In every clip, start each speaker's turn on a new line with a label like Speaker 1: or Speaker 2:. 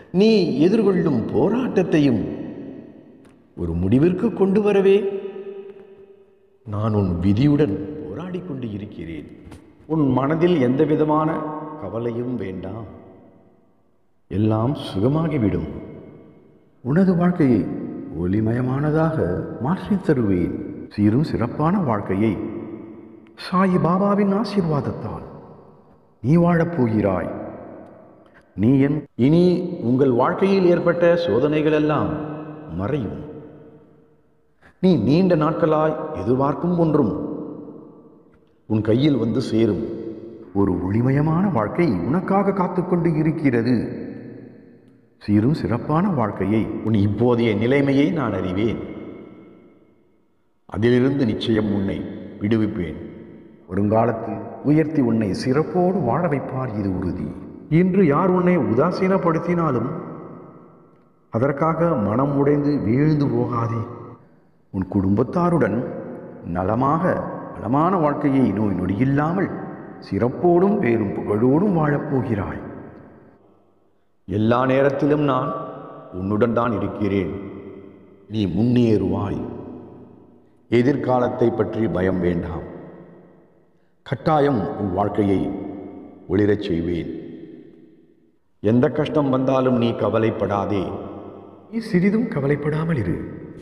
Speaker 1: நீ எதிர்கொள்ளும் போராட்டத்தையும் ஒரு முடிவிற்கு கொண்டு வரவே நான் உன் விதியுடன் போராடி கொண்டு இருக்கிறேன் உன் மனதில் எந்த விதமான கவலையும் வேண்டாம் எல்லாம் சுகமாகிவிடும் உனது வாழ்க்கையை ஒளிமயமானதாக மாற்றித் தருவேன் சீரும் சிறப்பான வாழ்க்கையை சாயி பாபாவின் ஆசீர்வாதத்தால் நீ வாழப் போகிறாய் நீ என் இனி உங்கள் வாழ்க்கையில் ஏற்பட்ட சோதனைகள் எல்லாம் மறையும் நீ நீண்ட நாட்களாய் எதிர்பார்க்கும் ஒன்றும் உன் கையில் வந்து சேரும் ஒரு ஒளிமயமான வாழ்க்கை உனக்காக காத்துக்கொண்டு இருக்கிறது சீரும் சிறப்பான வாழ்க்கையை உன் இப்போதைய நிலைமையை நான் அறிவேன் அதிலிருந்து நிச்சயம் உன்னை விடுவிப்பேன் வருங்காலத்தில் உயர்த்தி உன்னை சிறப்போடு வாழ வைப்பார் இது உறுதி இன்று யார் உன்னை உதாசீனப்படுத்தினாலும் அதற்காக மனம் உடைந்து வீழ்ந்து போகாதே உன் குடும்பத்தாருடன் நலமாக நலமான வாழ்க்கையை நோய் நொடியில்லாமல் சிறப்போடும் பேரும் புகழோடும் வாழப் போகிறாய் எல்லா நேரத்திலும் நான் உன்னுடன் தான் இருக்கிறேன் நீ முன்னேறுவாய் எதிர்காலத்தை பற்றி பயம் வேண்டாம் கட்டாயம் உன் வாழ்க்கையை ஒளிரச் செய்வேன் எந்த கஷ்டம் வந்தாலும் நீ கவலைப்படாதே நீ சிறிதும் கவலைப்படாமல் இரு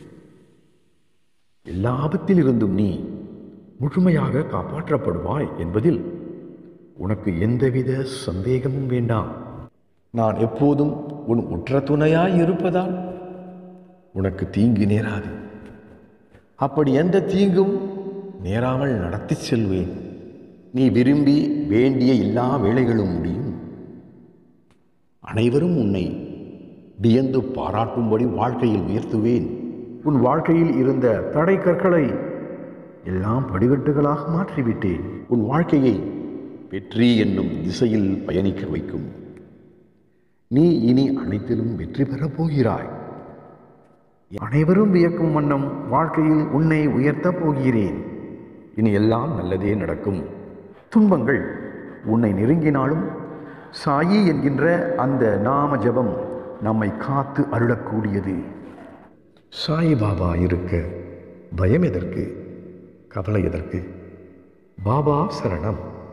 Speaker 1: எல்லா ஆபத்திலிருந்தும் நீ முழுமையாக காப்பாற்றப்படுவாய் என்பதில் உனக்கு எந்தவித சந்தேகமும் வேண்டாம் நான் எப்போதும் உன் உற்ற துணையாய் இருப்பதால் உனக்கு தீங்கு நேராது அப்படி எந்த தீங்கும் நேராமல் நடத்தி செல்வேன் நீ விரும்பி வேண்டிய எல்லா வேலைகளும் முடியும் அனைவரும் உன்னை வியந்து பாராட்டும்படி வாழ்க்கையில் உயர்த்துவேன் உன் வாழ்க்கையில் இருந்த தடை கற்களை எல்லாம் படிக்கட்டுகளாக மாற்றிவிட்டேன் உன் வாழ்க்கையை வெற்றி என்னும் திசையில் பயணிக்க வைக்கும் நீ இனி அனைத்திலும் வெற்றி பெறப் போகிறாய் அனைவரும் வியக்கும் வண்ணம் வாழ்க்கையில் உன்னை உயர்த்தப் போகிறேன் இனி எல்லாம் நல்லதே நடக்கும் துன்பங்கள் உன்னை நெருங்கினாலும் சாயி என்கின்ற அந்த நாம ஜெபம் நம்மை காத்து அருளக்கூடியது சாயி பாபா இருக்க பயம் எதற்கு கவலை எதற்கு பாபா சரணம்